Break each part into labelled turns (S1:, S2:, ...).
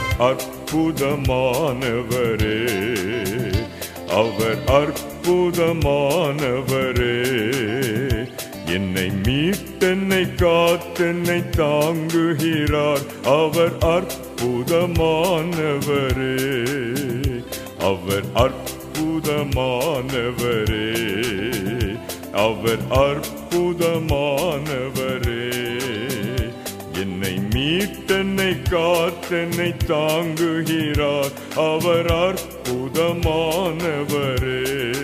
S1: அவர் அற்புதமானவரே அவர் அற்புதமானவரே என்னை மீட்டென்னை காத்தென்னை தாங்குகிறார் அவர் அற்புதமானவரே அவர் அற்புதமானவரே அவர் அற்புதமானவரே என்னை மீட்டென்னை காத்தென்னை தாங்குகிறார் அவர் அற்புதமானவரே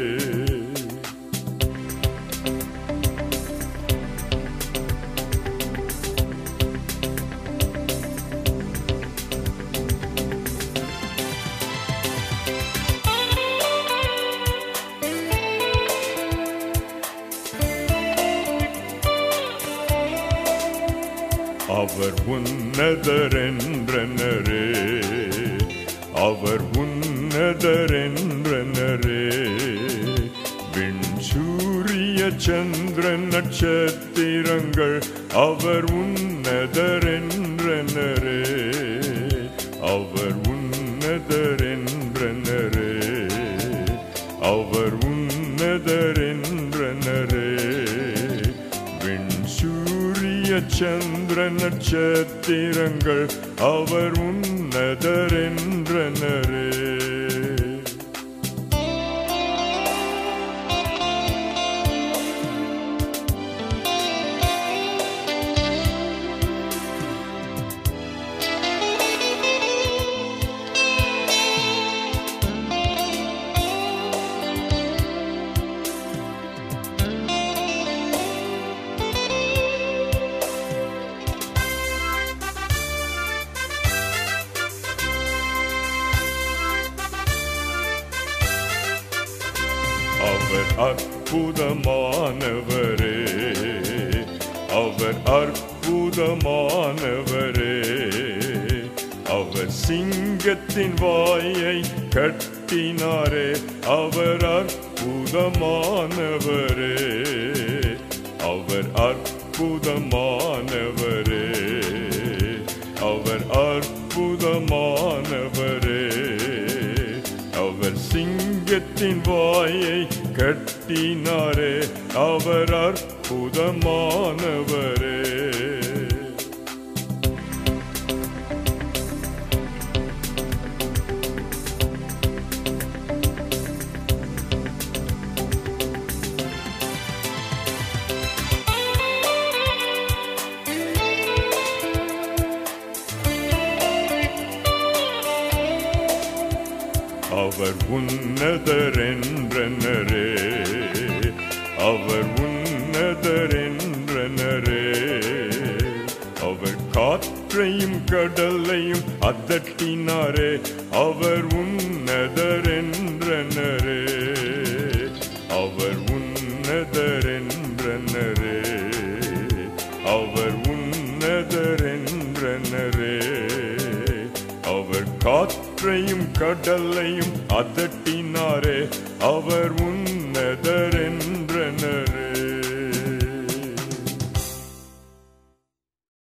S1: அவர் உன்னதரென்றனரே அவர் உன்னதரென்றனரே விண் சூரிய சந்திர நட்சத்திரங்கள் அவர் உன்னதரென்றனரே அவர் உன்னதரென்றனரே அவர் உன்னதரென்றனரே விண் சூரிய சந்திர நட்சத்திரங்கள் அவர் உன்னதரென்றனரே அவர் அற்புதமானவரே அவர் அற்புதமானவரே அவர் சிங்கத்தின் வாயை கட்டினாரே அவர் அற்புதமானவரே அவர் அற்புதமானவரே அவர் அற்புதமானவரே அவர் சிங்கத்தின் வாயை கட்டினாரே அவர் அற்புதமானவரே அவர் உன்னதரென்றனரே அவர் உன்னதரென்றனரே அவர் காற்றையும் கடலையும் அதட்டினாரே அவர் உன்னதரென்றனரே அவர் உன்னதரென்றனரே அவர் உன்னதரென்றனரே அவர் காற்றையும் கடலையும் அதட்டினாரே அவர் உன்